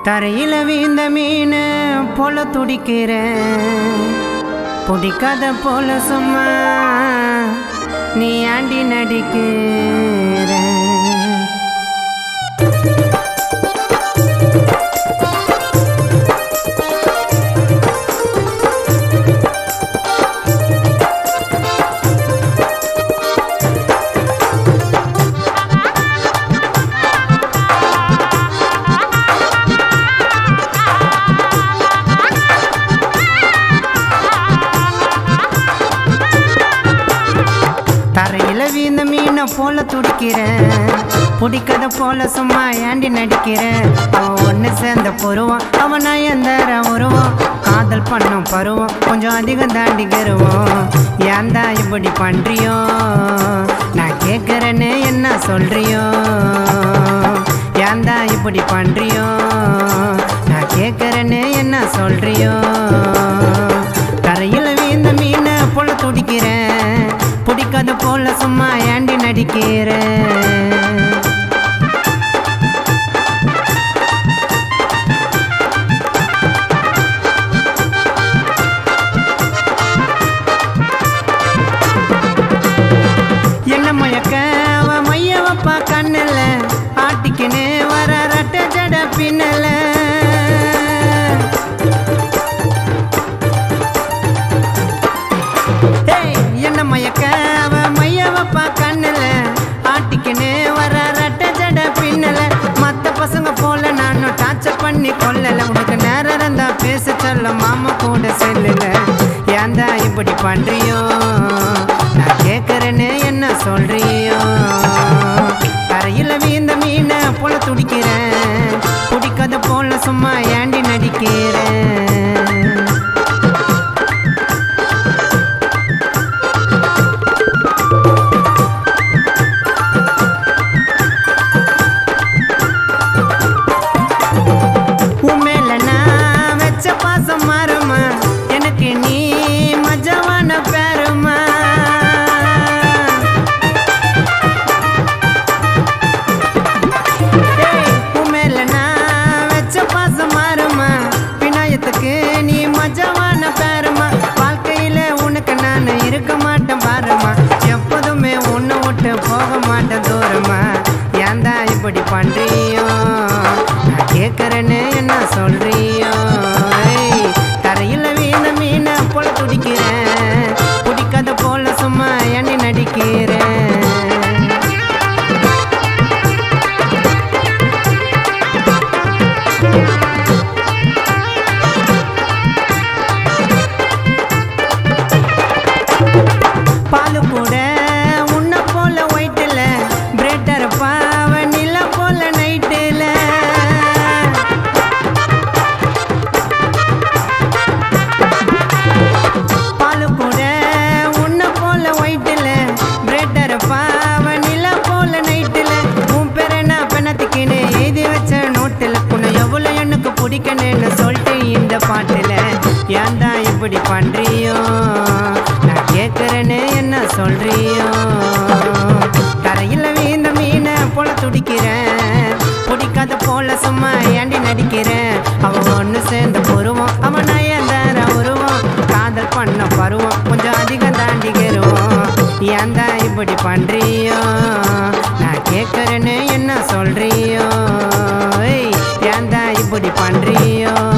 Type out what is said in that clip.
தரையில வீந்த மீன் போல துடிக்கிறேன் பிடிக்காத போல சும்மா நீ ஆண்டி நடிக்கிற தரையில வீந்த மீனை போல துடிக்கிறேன் பிடிக்காத போல சும்மா ஏண்டி நடிக்கிறேன் அவன் ஒன்று சேர்ந்த பொருவான் அவன் எந்தர உருவான் காதல் பண்ணும் பருவம் கொஞ்சம் அதிகம் தாண்டி கருவோம் ஏன்டா இப்படி பண்றியோ நான் கேட்குறேன்னு என்ன சொல்றியோ ஏன்டா இப்படி பண்றியோ நான் கேட்குறேன்னு என்ன சொல்றியோ கரையில் வீந்த மீனை போல துடிக்கிறேன் பிடிக்காத போல சும்மா ஏண்டி நடிக்கிறேன் என்ன மயக்க அவ மைய வப்பா கண்ணில் ஆட்டிக்கினே வர ரட்ட ஜட பின்னல ஏய், என்ன மயக்க அவ மைய வப்பா கண்ணில் ஆட்டிக்கினே வர ரட்ட ஜட பின்னல மத்த பசங்க போல நானும் டார்ச்சர் பண்ணி கொல்லல உனக்கு நேரம் இருந்தா பேச சொல்ல மாமா கூட செல்லுல ஏன்டா இப்படி பண்றியோ நான் கேட்கறேன்னு என்ன சொல்றியோ கரையில வீந்த மீனை போல துடிக்கிறேன் பிடிக்காத போல சும்மா ஏண்டி நடிக்கிறேன் உண்மையில நான் வச்ச பாசம் மாறுமா எனக்கு நீ மஜவான பேருமா ஏய், உண்மையில நான் வச்ச பாசம் மாறுமா விநாயகத்துக்கு நீ மஜவான பேருமா வாழ்க்கையில உனக்கு நான் இருக்க மாட்டேன் பாருமா எப்போதுமே உன்னை விட்டு போக மாட்டேன் தூரமா ஏன்டா இப்படி பண்றியோ நான் கேட்கறேன்னு என்ன சொல்றியோ ஏய், தரையில வீண மீன போல துடிக்கிறேன் பிடிக்காத போல சும்மா எண்ணி நடிக்கிறேன் பாலு கூட உன்னை போல ஒயிட்டில் பிரெட்டர் பாவ நில போல நைட்டில் பாலு கூட உன்னை போல ஒயிட்டில் பிரெட்டர் பாவ நில போல நைட்டில் உன் பேரை நான் பெணத்துக்கின்னு எழுதி வச்ச நோட்டில் உன்னை எவ்வளோ எனக்கு பிடிக்கணும்னு சொல்லிட்டு இந்த பாட்டில் ஏன்டா இப்படி பண்றியோ நான் கேட்குறேன்னு என்ன சொல்றியோ கரையில் வீந்த மீனை போல துடிக்கிறேன் பிடிக்காத போல சும்மா ஏண்டி நடிக்கிறேன் அவன் ஒன்று சேர்ந்த பொருவம் அவன் நயந்தார உருவம் காதல் பண்ண பருவம் கொஞ்சம் அதிகம் தாண்டி கருவோம் ஏன்டா இப்படி பண்றியோ நான் கேட்குறேன்னு என்ன சொல்றியோ ஏய், ஏன்டா இப்படி பண்றியோ